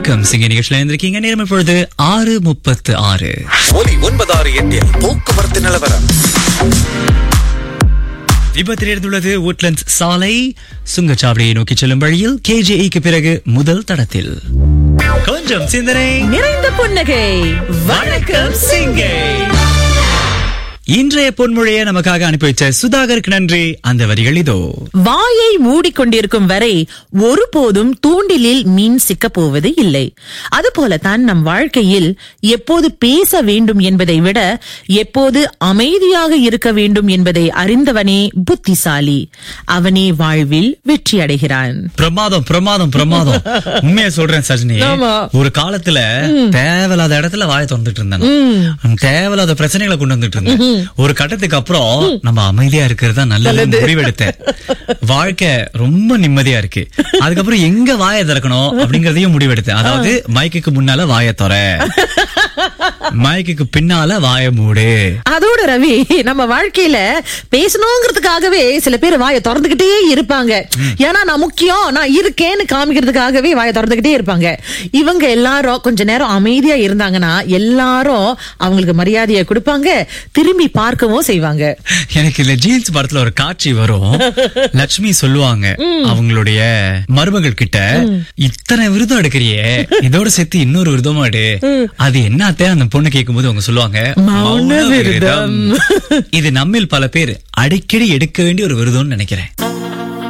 வணக்கம் சிங்க நிகழ்ச்சியில இருந்திருக்கீங்க நேரம் இப்பொழுது ஆறு முப்பத்து ஆறு ஒலி ஒன்பதாறு எட்டில் போக்குவரத்து நிலவரம் விபத்து நேர்ந்துள்ளது உட்லண்ட்ஸ் சாலை சுங்கச்சாவடியை நோக்கி செல்லும் வழியில் கேஜேஇக்கு பிறகு முதல் தடத்தில் கொஞ்சம் சிந்தனை நிறைந்த புன்னகை வணக்கம் சிங்கை இன்றைய பொன்மொழியை நமக்காக அனுப்பி வச்ச சுதாகருக்கு நன்றி அந்த வரிகள் இதோ வாயை மூடிக்கொண்டிருக்கும் வரை ஒருபோதும் தூண்டிலில் மீன் சிக்கப் போவது இல்லை அதுபோலத்தான் நம் வாழ்க்கையில் எப்போது பேச வேண்டும் என்பதை விட எப்போது அமைதியாக இருக்க வேண்டும் என்பதை அறிந்தவனே புத்திசாலி அவனே வாழ்வில் வெற்றி அடைகிறான் பிரமாதம் பிரமாதம் பிரமாதம் உண்மையா சொல்றேன் சஜினி ஆமா. ஒரு காலத்துல தேவையில்லாத இடத்துல வாயை திறந்துட்டு இருந்தேன் தேவையில்லாத பிரச்சனைகளை கொண்டு வந்துட்டு இருந்தேன் ஒரு கட்டத்துக்கு அப்புறம் நம்ம அமைதியா இருக்கிறது தான் நல்லது முடிவெடுத்தேன் வாழ்க்கை ரொம்ப நிம்மதியா இருக்கு அதுக்கப்புறம் எங்க வாயை திறக்கணும் அப்படிங்கறதையும் முடிவெடுத்தேன் அதாவது மைக்குக்கு முன்னால வாயை தொற மைக்குக்கு பின்னால வாயை மூடு அதோட ரவி நம்ம வாழ்க்கையில பேசணுங்கிறதுக்காகவே சில பேர் வாயை திறந்துகிட்டே இருப்பாங்க ஏன்னா நான் முக்கியம் நான் இருக்கேன்னு காமிக்கிறதுக்காகவே வாயை திறந்துகிட்டே இருப்பாங்க இவங்க எல்லாரும் கொஞ்ச நேரம் அமைதியா இருந்தாங்கன்னா எல்லாரும் அவங்களுக்கு மரியாதையை கொடுப்பாங்க திரும்பி பார்க்கவும் செய்வாங்க எனக்கு இந்த ஜீன்ஸ் படத்துல ஒரு காட்சி வரும் லட்சுமி சொல்லுவாங்க அவங்களுடைய மருமகள் கிட்ட இத்தனை விருதம் எடுக்கிறியே இதோட சேர்த்து இன்னொரு விருதமா எடு அது என்னத்தே அந்த பொண்ணு கேட்கும்போது அவங்க சொல்லுவாங்க மௌன விரதம். இது நம்மில் பல பேர் அடிக்கடி எடுக்க வேண்டிய ஒரு விருதம்னு நினைக்கிறேன்